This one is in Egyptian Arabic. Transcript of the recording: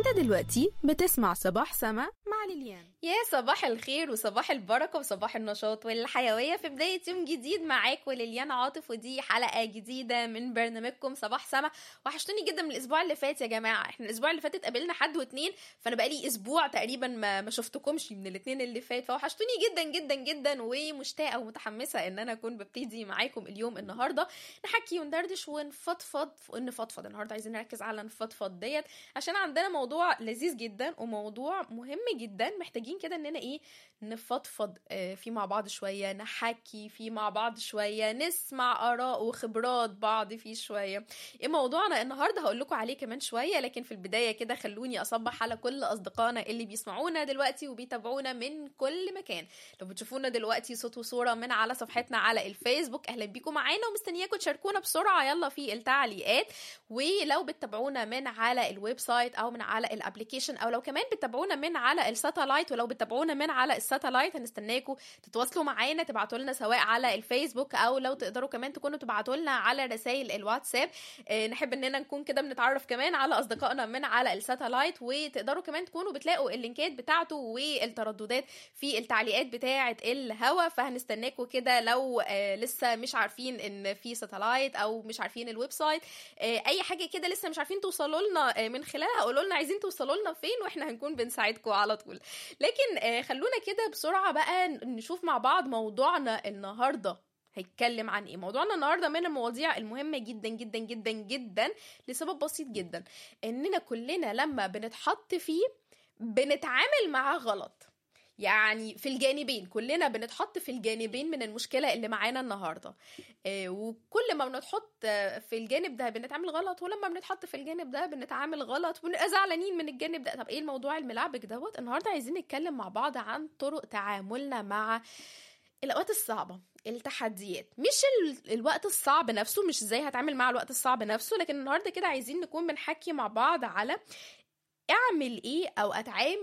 انت دلوقتي بتسمع صباح سما مع ليليان يا صباح الخير وصباح البركة وصباح النشاط والحيوية في بداية يوم جديد معاك وليليان عاطف ودي حلقة جديدة من برنامجكم صباح سما وحشتوني جدا من الأسبوع اللي فات يا جماعة احنا الأسبوع اللي فات اتقابلنا حد واتنين فأنا بقالي أسبوع تقريبا ما, ما شفتكمش من الاتنين اللي فات فوحشتوني جدا جدا جدا ومشتاقة ومتحمسة إن أنا أكون ببتدي معاكم اليوم النهاردة نحكي وندردش ونفضفض نفضفض النهاردة عايزين نركز على نفضفض ديت عشان عندنا موضوع لذيذ جدا وموضوع مهم جدا محتاجين كده اننا ايه نفضفض آه، فيه مع بعض شويه نحكي فيه مع بعض شويه نسمع اراء وخبرات بعض فيه شويه ايه موضوعنا النهارده هقول لكم عليه كمان شويه لكن في البدايه كده خلوني اصبح على كل اصدقائنا اللي بيسمعونا دلوقتي وبيتابعونا من كل مكان لو بتشوفونا دلوقتي صوت وصوره من على صفحتنا على الفيسبوك اهلا بيكم معانا ومستنياكم تشاركونا بسرعه يلا في التعليقات ولو بتتابعونا من على الويب سايت او من على الابلكيشن او لو كمان بتتابعونا من على الساتلايت ولو بتتابعونا من على الساتلايت هنستناكم تتواصلوا معانا تبعتوا لنا سواء على الفيسبوك او لو تقدروا كمان تكونوا تبعتوا لنا على رسائل الواتساب آه، نحب اننا نكون كده بنتعرف كمان على اصدقائنا من على الساتلايت وتقدروا كمان تكونوا بتلاقوا اللينكات بتاعته والترددات في التعليقات بتاعه الهوا فهنستناكم كده لو آه، لسه مش عارفين ان في ساتلايت او مش عارفين الويب سايت آه، اي حاجه كده لسه مش عارفين توصلوا لنا آه، من خلالها قولوا لنا عايزين توصلوا لنا فين واحنا هنكون بنساعدكم على طول لكن آه، خلونا كده بسرعه بقى نشوف مع بعض موضوعنا النهارده هيتكلم عن ايه موضوعنا النهارده من المواضيع المهمه جدا جدا جدا جدا لسبب بسيط جدا اننا كلنا لما بنتحط فيه بنتعامل معاه غلط يعني في الجانبين كلنا بنتحط في الجانبين من المشكله اللي معانا النهارده آه، وكل ما بنتحط آه، في الجانب ده بنتعامل غلط ولما بنتحط في الجانب ده بنتعامل غلط ونبقى زعلانين من الجانب ده طب ايه الموضوع الملعبك دوت النهارده عايزين نتكلم مع بعض عن طرق تعاملنا مع الاوقات الصعبه التحديات مش ال... الوقت الصعب نفسه مش ازاي هتعامل مع الوقت الصعب نفسه لكن النهارده كده عايزين نكون بنحكي مع بعض على اعمل ايه او اتعامل